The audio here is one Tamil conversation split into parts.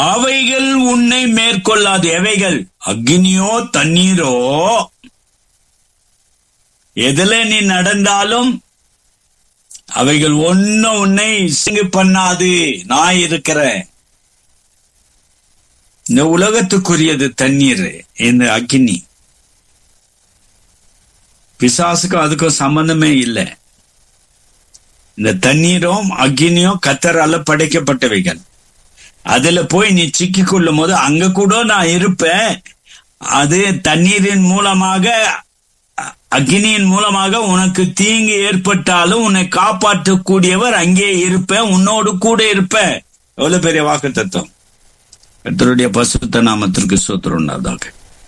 அவைகள் உன்னை மேற்கொள்ளாது எவைகள் அக்னியோ தண்ணீரோ எதுல நீ நடந்தாலும் அவைகள் ஒன்னும் உன்னை சிங்கு பண்ணாது நான் இருக்கிறேன் இந்த உலகத்துக்குரியது தண்ணீர் இந்த அக்னி பிசாசுக்கும் அதுக்கும் சம்பந்தமே இல்லை இந்த தண்ணீரும் அக்னியும் கத்தரால படைக்கப்பட்டவைகள் அதுல போய் நீ சிக்கி கொள்ளும் போது அங்க கூட நான் இருப்பேன் அது தண்ணீரின் மூலமாக அ- அக்னியின் மூலமாக உனக்கு தீங்கு ஏற்பட்டாலும் உன்னை காப்பாற்றக்கூடியவர் அங்கே இருப்பேன் உன்னோடு கூட இருப்பேன் எவ்வளவு பெரிய வாக்கு தத்துவம் கர்த்தருடைய பசுத்த நாமத்திற்கு சோத்திரம் உண்டாதாக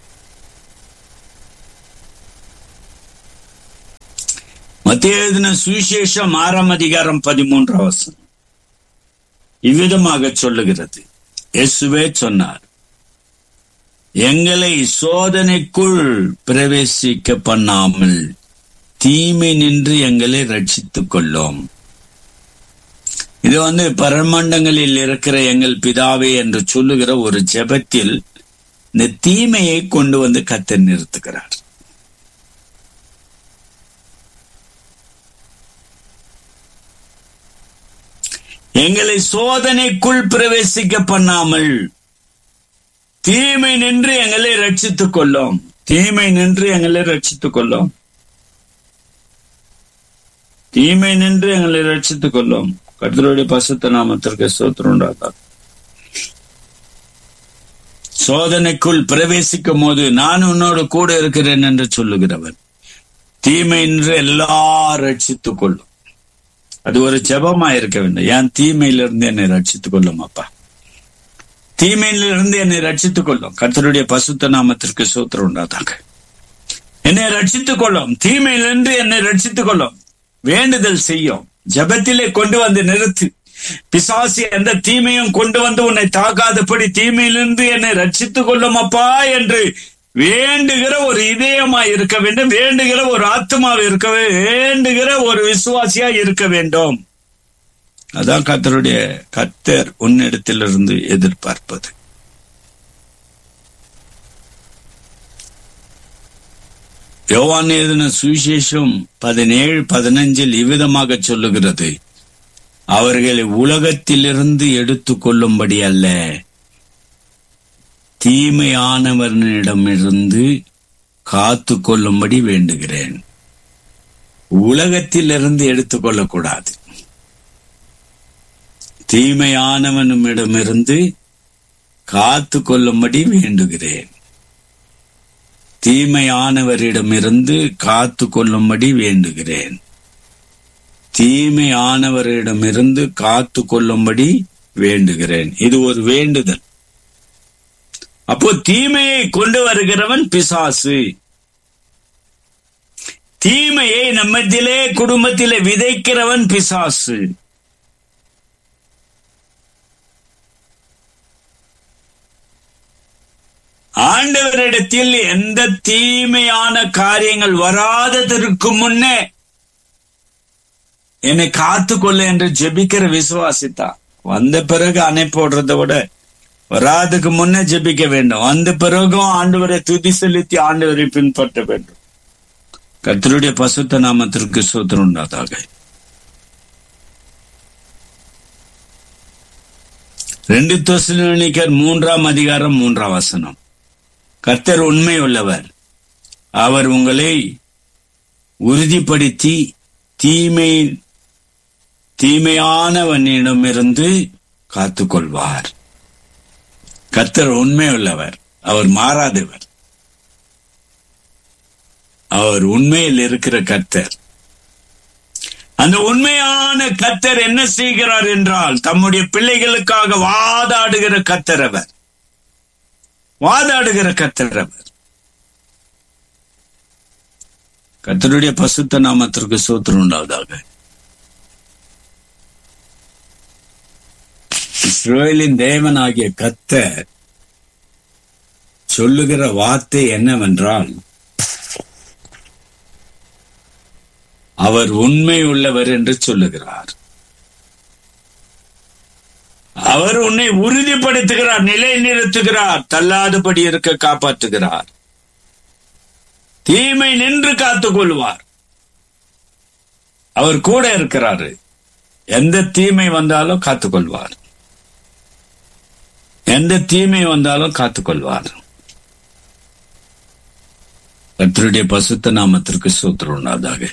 மத்திய எழுதின சுவிசேஷம் ஆறாம் அதிகாரம் பதிமூன்றாம் வசனம் இவ்விதமாக சொல்லுகிறது இயேசுவே சொன்னார் எங்களை சோதனைக்குள் பிரவேசிக்க பண்ணாமல் தீமை நின்று எங்களை ரட்சித்துக் கொள்ளோம் இது வந்து பரமண்டங்களில் இருக்கிற எங்கள் பிதாவே என்று சொல்லுகிற ஒரு ஜெபத்தில் இந்த தீமையை கொண்டு வந்து கத்த நிறுத்துகிறார் எங்களை சோதனைக்குள் பிரவேசிக்க பண்ணாமல் தீமை நின்று எங்களை ரட்சித்துக் கொள்ளும் தீமை நின்று எங்களை ரட்சித்துக் கொள்ளும் தீமை நின்று எங்களை ரட்சித்துக் கொள்ளும் கர்த்தருடைய பசுத்த நாமத்திற்கு சோத்திரம் உண்டாகாது சோதனைக்குள் பிரவேசிக்கும் போது நான் உன்னோடு கூட இருக்கிறேன் என்று சொல்லுகிறவன் தீமை நின்று எல்லா ரட்சித்துக் கொள்ளும் அது ஒரு ஜெபமா இருக்க வேண்டும் ஏன் தீமையிலிருந்து என்னை ரட்சித்துக் கொள்ளும் அப்பா தீமையிலிருந்து என்னை ரட்சித்துக் கொள்ளும் கர்த்தருடைய பசுத்த நாமத்திற்கு சூத்திரம் உண்டாதாங்க என்னை ரட்சித்துக் கொள்ளும் தீமையிலிருந்து என்னை ரட்சித்துக் கொள்ளும் வேண்டுதல் செய்யும் ஜெபத்திலே கொண்டு வந்து நிறுத்து பிசாசி எந்த தீமையும் கொண்டு வந்து உன்னை தாக்காதபடி தீமையிலிருந்து என்னை ரட்சித்துக் கொள்ளும் அப்பா என்று வேண்டுகிற ஒரு இதயமா இருக்க வேண்டும் வேண்டுகிற ஒரு ஆத்மாவை இருக்க வே- வேண்டுகிற ஒரு விசுவாசியா இருக்க வேண்டும் அதான் கர்த்தருடைய கர்த்தர் உன்னிடத்திலிருந்து எதிர்பார்ப்பது யோவான் எழுதின சுவிசேஷம் பதினேழு பதினஞ்சில் இவ்விதமாக சொல்லுகிறது அவர்களை உலகத்திலிருந்து எடுத்துக் கொள்ளும்படி அல்ல தீமையானவனிடமிருந்து காத்து கொள்ளும்படி வேண்டுகிறேன் உலகத்திலிருந்து எடுத்துக்கொள்ளக்கூடாது தீமையானவனிடமிருந்து காத்து கொள்ளும்படி வேண்டுகிறேன் தீமையானவரிடமிருந்து காத்து கொள்ளும்படி வேண்டுகிறேன் தீமையானவரிடமிருந்து காத்து கொள்ளும்படி வேண்டுகிறேன் இது ஒரு வேண்டுதல் அப்போ தீமையை கொண்டு வருகிறவன் பிசாசு தீமையை நம்மத்திலே குடும்பத்திலே விதைக்கிறவன் பிசாசு ஆண்டவரிடத்தில் எந்த தீமையான காரியங்கள் வராததற்கு முன்னே என்னை காத்துக்கொள்ள என்று ஜெபிக்கிற விசுவாசித்தான் வந்த பிறகு அணை போடுறதை விட வராதுக்கு முன்னே ஜெபிக்க வேண்டும் வந்த பிறகும் ஆண்டவரை துதி செலுத்தி ஆண்டவரை பின்பற்ற வேண்டும் கர்த்தருடைய பசுத்த நாமத்திற்கு சூத்திரம் உண்டாதாக ரெண்டு தொசனிக்கர் மூன்றாம் அதிகாரம் மூன்றாம் வசனம் கர்த்தர் உண்மை உள்ளவர் அவர் உங்களை உறுதிப்படுத்தி தீமை தீமையானவனிடமிருந்து காத்துக்கொள்வார் கர்த்தர் உண்மை உள்ளவர் அவர் மாறாதவர் அவர் உண்மையில் இருக்கிற கர்த்தர் அந்த உண்மையான கர்த்தர் என்ன செய்கிறார் என்றால் தம்முடைய பிள்ளைகளுக்காக வாதாடுகிற கர்த்தர் அவர் வாதாடுகிற கர்த்தர் அவர் கர்த்தருடைய பசுத்த நாமத்திற்கு சூத்திரம் உண்டாவதாக இஸ்ரேலின் தேவனாகிய கர்த்தர் சொல்லுகிற வார்த்தை என்னவென்றால் அவர் உண்மை உள்ளவர் என்று சொல்லுகிறார் அவர் உன்னை உறுதிப்படுத்துகிறார் நிலை நிறுத்துகிறார் தள்ளாதபடி இருக்க காப்பாற்றுகிறார் தீமை நின்று காத்துக் கொள்வார் அவர் கூட இருக்கிறாரு எந்த தீமை வந்தாலும் காத்துக்கொள்வார் எந்த தீமை வந்தாலும் காத்துக்கொள்வார் கர்த்தருடைய பசுத்த நாமத்திற்கு சூத்திரம் உண்டாதாக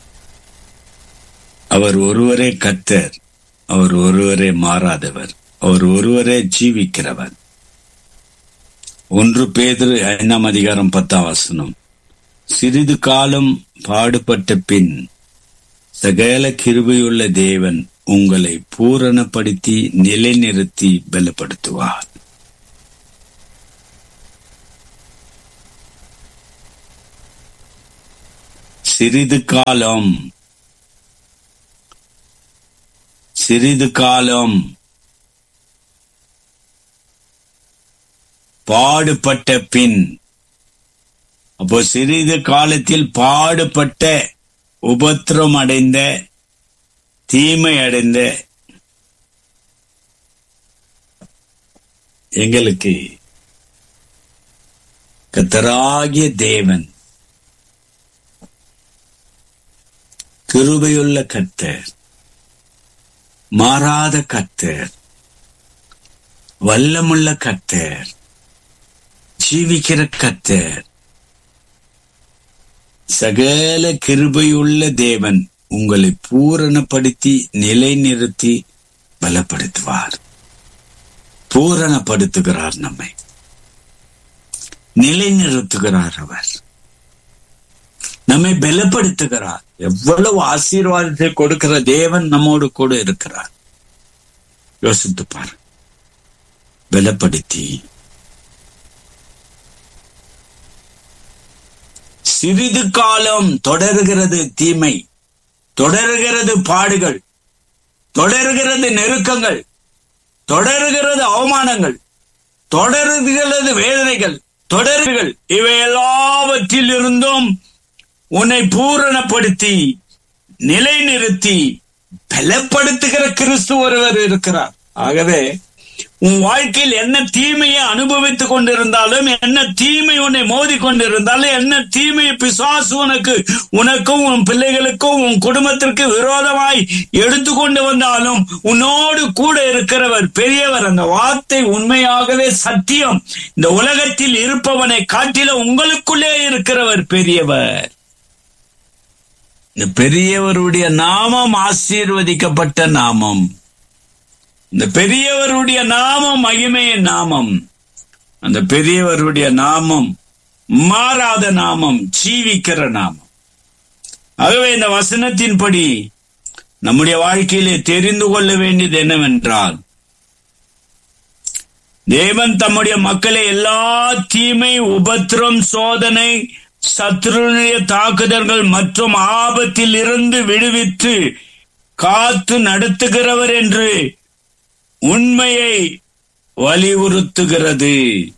அவர் ஒருவரே கத்தர் அவர் ஒருவரே மாறாதவர் அவர் ஒருவரே ஜீவிக்கிறவர் ஒன்று பேதரு ஐந்தாம் அதிகாரம் பத்தாம் வசனம் சிறிது காலம் பாடுபட்ட பின் சகல கிருபையுள்ள தேவன் உங்களை பூரணப்படுத்தி நிலைநிறுத்தி பலப்படுத்துவார் சிறிது காலம் சிறிது காலம் பாடுபட்ட பின் அப்போ சிறிது காலத்தில் பாடுபட்ட உபத்திரம் அடைந்த தீமை அடைந்த எங்களுக்கு கத்தராகிய தேவன் கிருபையுள்ள கத்தர் மாறாத கத்தர் வல்லமுள்ள கத்தர் ஜீவிக்கிற கத்தர் சகல கிருபையுள்ள தேவன் உங்களை பூரணப்படுத்தி நிலைநிறுத்தி பலப்படுத்துவார் பூரணப்படுத்துகிறார் நம்மை நிலைநிறுத்துகிறார் அவர் நம்மை பலப்படுத்துகிறார் எவ்வளவு ஆசீர்வாதத்தை கொடுக்கிற தேவன் நம்மோடு கூட இருக்கிறார் யோசித்து பாரு பலப்படுத்தி சிறிது காலம் தொடர்கிறது தீமை தொடர்கிறது பாடுகள் தொடர்கிறது நெருக்கங்கள் தொடர்கிறது அவமானங்கள் தொடர்கிறது வேதனைகள் தொடர்கள் இவை எல்லாவற்றில் இருந்தும் உன்னை பூரணப்படுத்தி நிலைநிறுத்தி பலப்படுத்துகிற கிறிஸ்து ஒருவர் இருக்கிறார் ஆகவே உன் வாழ்க்கையில் என்ன தீமையை அனுபவித்துக் கொண்டிருந்தாலும் என்ன தீமை உன்னை மோதி கொண்டிருந்தாலும் என்ன தீமை பிசாசு உனக்கு உனக்கும் உன் பிள்ளைகளுக்கும் உன் குடும்பத்திற்கு விரோதமாய் எடுத்துக்கொண்டு வந்தாலும் உன்னோடு கூட இருக்கிறவர் பெரியவர் அந்த வார்த்தை உண்மையாகவே சத்தியம் இந்த உலகத்தில் இருப்பவனை காட்டில உங்களுக்குள்ளே இருக்கிறவர் பெரியவர் இந்த பெரியவருடைய நாமம் ஆசீர்வதிக்கப்பட்ட நாமம் இந்த பெரியவருடைய நாமம் மகிமையின் நாமம் அந்த பெரியவருடைய நாமம் மாறாத நாமம் ஜீவிக்கிற நாமம் ஆகவே இந்த வசனத்தின்படி நம்முடைய வாழ்க்கையிலே தெரிந்து கொள்ள வேண்டியது என்னவென்றால் தேவன் தம்முடைய மக்களை எல்லா தீமை உபத்திரம் சோதனை சத்ருடைய தாக்குதல்கள் மற்றும் ஆபத்தில் இருந்து விடுவித்து காத்து நடத்துகிறவர் என்று உண்மையை வலியுறுத்துகிறது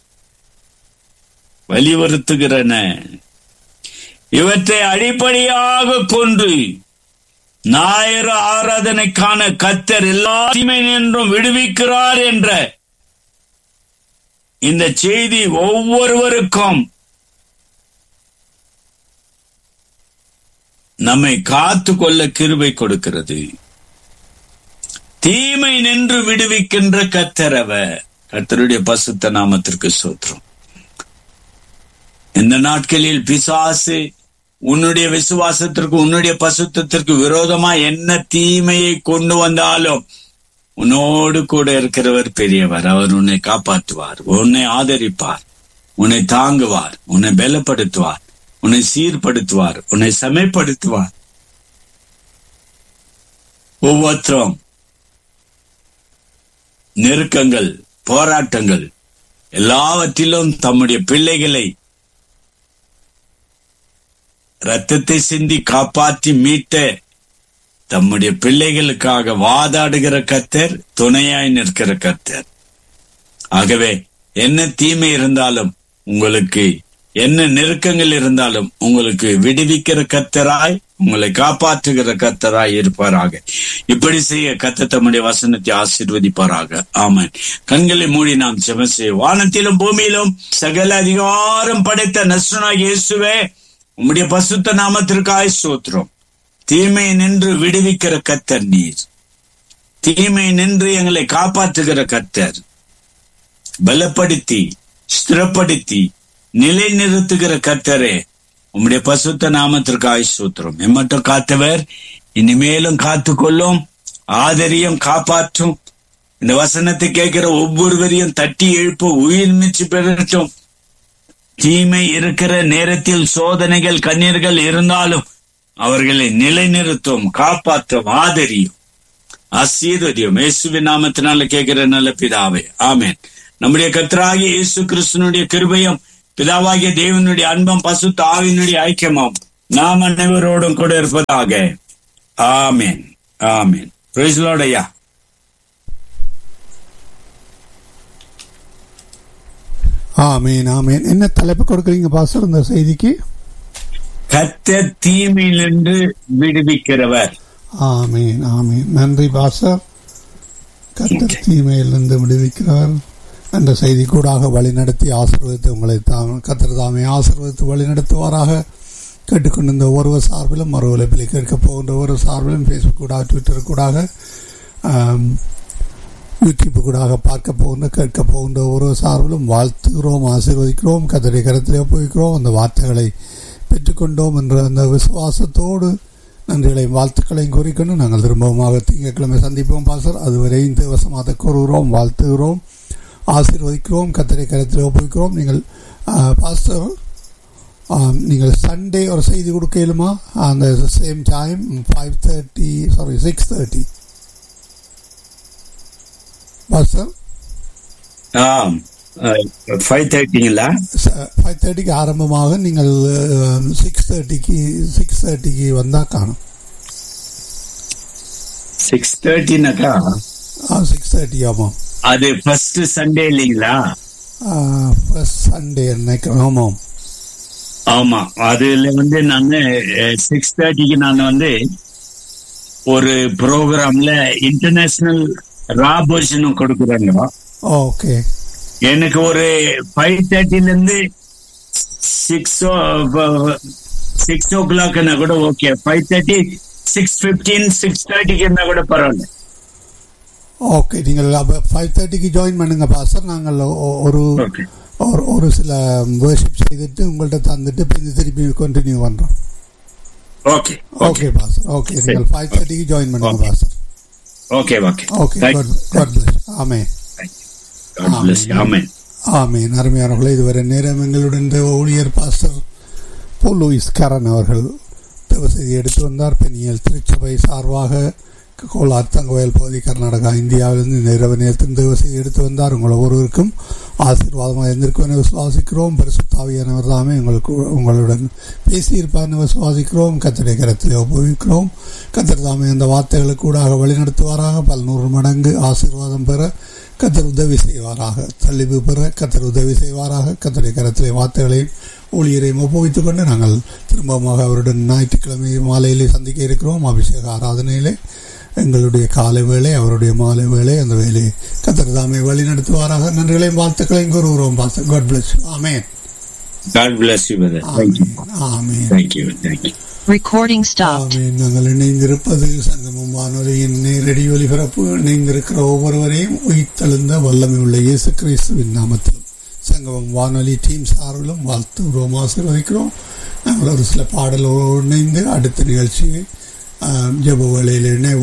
வலியுறுத்துகிறன இவற்றை அடிப்படையாக கொண்டு ஞாயிறு ஆராதனைக்கான கத்தர் எல்லா தீமை என்றும் விடுவிக்கிறார் என்ற இந்த செய்தி ஒவ்வொருவருக்கும் நம்மை காத்து கொள்ள கிருபை கொடுக்கிறது தீமை நின்று விடுவிக்கின்ற கத்தரவ கத்தருடைய பசுத்த நாமத்திற்கு சோத்திரம் இந்த நாட்களில் பிசாசு உன்னுடைய விசுவாசத்திற்கு உன்னுடைய பசுத்தத்திற்கு விரோதமா என்ன தீமையை கொண்டு வந்தாலும் உன்னோடு கூட இருக்கிறவர் பெரியவர் அவர் உன்னை காப்பாற்றுவார் உன்னை ஆதரிப்பார் உன்னை தாங்குவார் உன்னை பலப்படுத்துவார் உன்னை சீர்படுத்துவார் உன்னை செமைப்படுத்துவார் ஒவ்வொருத்தரும் நெருக்கங்கள் போராட்டங்கள் எல்லாவற்றிலும் தம்முடைய பிள்ளைகளை ரத்தத்தை சிந்தி காப்பாற்றி மீட்ட தம்முடைய பிள்ளைகளுக்காக வாதாடுகிற கத்தர் துணையாய் நிற்கிற கத்தர் ஆகவே என்ன தீமை இருந்தாலும் உங்களுக்கு என்ன நெருக்கங்கள் இருந்தாலும் உங்களுக்கு விடுவிக்கிற கத்தராய் உங்களை காப்பாற்றுகிற கத்தராய் இருப்பாராக இப்படி செய்ய கத்த தம்முடைய வசனத்தை ஆசீர்வதிப்பாராக ஆமென் கண்களை மூடி நாம் ஜெபம் செய்ய வானத்திலும் பூமியிலும் சகல அதிகாரம் படைத்த நசுனாக இயேசுவே உம்முடைய பசுத்த நாமத்திற்காய் சோத்திரம் தீமை நின்று விடுவிக்கிற கத்தர் நீர் தீமை நின்று எங்களை காப்பாற்றுகிற கத்தர் பலப்படுத்தி ஸ்திரப்படுத்தி நிலைநிறுத்துகிற கத்தரே உம்முடைய பசுத்த நாமத்திற்காய் சூத்திரம் எம்மட்டும் காத்தவர் இனிமேலும் காத்துக்கொள்ளும் ஆதரியும் காப்பாற்றும் இந்த வசனத்தை கேட்கிற ஒவ்வொருவரையும் தட்டி எழுப்ப உயிர் மிச்சு பெறட்டும் தீமை இருக்கிற நேரத்தில் சோதனைகள் கண்ணீர்கள் இருந்தாலும் அவர்களை நிலைநிறுத்தும் காப்பாற்றும் ஆதரியும் ஆசீர்வதியும் இயேசுவின் நாமத்தினால கேட்கிற நல்ல பிதாவே ஆமென் நம்முடைய கத்தராகிய இயேசு கிறிஸ்தனுடைய கிருபையும் பிதாவாகிய தேவனுடைய அன்பம் பசு தாவினுடைய ஐக்கியமும் நாம் அனைவரோடும் கூட இருப்பதாக ஆமேன் ஆமேன் பிரைஸ்லோடையா ஆமீன் ஆமீன் என்ன தலைப்பு கொடுக்குறீங்க பாஸ்டர் இந்த செய்திக்கு கத்த தீமையிலிருந்து விடுவிக்கிறவர் ஆமீன் ஆமீன் நன்றி பாஸ்டர் கத்தர் தீமையிலிருந்து விடுவிக்கிறவர் என்ற செய்தி கூடாக வழிநடத்தி ஆசீர்வதித்து உங்களை தாம் கத்தர் தாமே ஆசீர்வதித்து வழிநடத்துவாராக கேட்டுக்கொண்டிருந்த ஒருவர் சார்பிலும் மறு உழைப்பில் கேட்க போகின்ற ஒரு சார்பிலும் ஃபேஸ்புக் கூடாக ட்விட்டர் கூடாக ஆம், யூடியூப் கூடாக பார்க்க போகின்ற கேட்க போகின்ற ஒரு சார்பிலும் வாழ்த்துகிறோம் ஆசீர்வதிக்கிறோம் கத்தரை கருத்திலே போய்க்கிறோம் அந்த வார்த்தைகளை பெற்றுக்கொண்டோம் என்ற அந்த விசுவாசத்தோடு நன்றிகளையும் வாழ்த்துக்களையும் கூறிக்கொண்டு நாங்கள் திரும்பவுமாக திங்கட்கிழமை சந்திப்போம் பாசர் அதுவரை இந்த வசமாக கூறுகிறோம் வாழ்த்துகிறோம் ஆசீர்வதிக்கிறோம் கத்தரை கருத்தில் ஒப்புவிக்கிறோம் நீங்கள் ஆ, பாஸ்டர் ஆ, நீங்கள் சண்டே ஒரு செய்தி கொடுக்க இயலுமா அந்த same time five thirty sorry six thirty pastor ஆம் ஃபைவ் தேர்ட்டிங்களா ஃபைவ் தேர்ட்டிக்கு ஆரம்பமாக நீங்கள் சிக்ஸ் தேர்ட்டிக்கு சிக்ஸ் தேர்ட்டிக்கு வந்தால் காணும் சிக்ஸ் தேர்ட்டினாக்கா சிக்ஸ் தேர்ட்டி ஆமாம் அது ஃபர்ஸ்ட் சண்டே இல்லைங்களா ஃபர்ஸ்ட் சண்டே நினைக்கிறேன் ஆமாம் ஆமா அதுல வந்து நான் சிக்ஸ் தேர்ட்டிக்கு நான் வந்து ஒரு ப்ரோக்ராம்ல இன்டர்நேஷனல் ராபோஷனும் கொடுக்குறாங்க ஓகே எனக்கு ஒரு ஃபைவ் தேர்ட்டில இருந்து சிக்ஸ் ஓ சிக்ஸ் ஓ கிளாக்னா கூட okay five thirty six fifteen six தேர்ட்டிக்கு இருந்தா கூட பரவாயில்ல ஓகே நீங்கள் அப்போ ஃபைவ் தேர்ட்டிக்கு ஜாயின் பண்ணுங்க பாஸ்டர் நாங்கள் ஒ- ஒரு ஓகே ஒரு ஒரு சில வேர்ஷிப் செய்துட்டு உங்கள்கிட்ட தந்துட்டு பின் திருப்பி கண்டினியூ பண்ணுறோம் ஓகே ஓகே பாஸ்டர் ஓகே நீங்கள் ஃபைவ் தேர்ட்டிக்கு ஜாயின் பண்ணுங்க Okay. Pastor okay okay okay God God bless ஆமே ஆமென் ஆமீன் அருமையானவர்களே இதுவரை நேரம் எங்களுடன் தேவ ஊழியர் பாஸ்டர் போல் லூயிஸ் கரன் அவர்கள் தேவ செய்தி எடுத்து வந்தார் பெண்ணியல் திருச்சபை சார்பாக கோலார் தங்கவயல் பகுதி கர்நாடகா இந்தியாவிலிருந்து இந்த இரவு நேரத்தில் தேவ செய்தி எடுத்து வந்தார் உங்கள் ஒவ்வொருவருக்கும் ஆசீர்வாதமாக இருந்திருக்கும் என விசுவாசிக்கிறோம் பரிசுத்தாவியானவர் தாமே உங்களுக்கு உங்களுடன் பேசியிருப்பார் என விசுவாசிக்கிறோம் கத்தரை கரத்தில் ஒப்புவிக்கிறோம் கத்தர் தாமே அந்த வார்த்தைகளுக்கு கூடாக வழிநடத்துவாராக பல நூறு மடங்கு ஆசீர்வாதம் பெற கத்தர் உதவி செய்வாராக தள்ளிவு பெற கத்தர் உதவி செய்வாராக கத்தரை கரத்திலே வார்த்தைகளையும் ஊழியரையும் ஒப்புவித்துக் கொண்டு நாங்கள் திரும்பமாக அவருடன் ஞாயிற்றுக்கிழமை மாலையிலே சந்திக்க இருக்கிறோம் அபிஷேக ஆராதனையிலே எங்களுடைய காலை வேளை அவருடைய மாலை வேளை அந்த வேலையை கத்தர் தாமே வழி நடத்துவாராக நன்றிகளையும் வாழ்த்துக்களையும் கூறுகிறோம் பாஸ்டர் காட் பிளஸ் ஆமேன் God bless you brother thank you ஆமேன் தேங்க்யூ தேங்க்யூ Recording stopped. ஆமென். நாங்கள் இணைந்திருப்பது சங்கமம் வானொலியின் நேரடி ஒலிபரப்பு இணைந்திருக்கிற ஒவ்வொருவரையும் உயிர்த்தெழுந்த வல்லமை உள்ள இயேசு கிறிஸ்துவின் நாமத்திலும் சங்கமம் வானொலி டீம் சார்பிலும் வாழ்த்துகிறோம் ஆசீர்வதிக்கிறோம் நாங்கள் ஒரு சில பாடலோடு இணைந்து அடுத்த நிகழ்ச்சியை ஆஹ், ஜெப வேளையில் இணைவோம்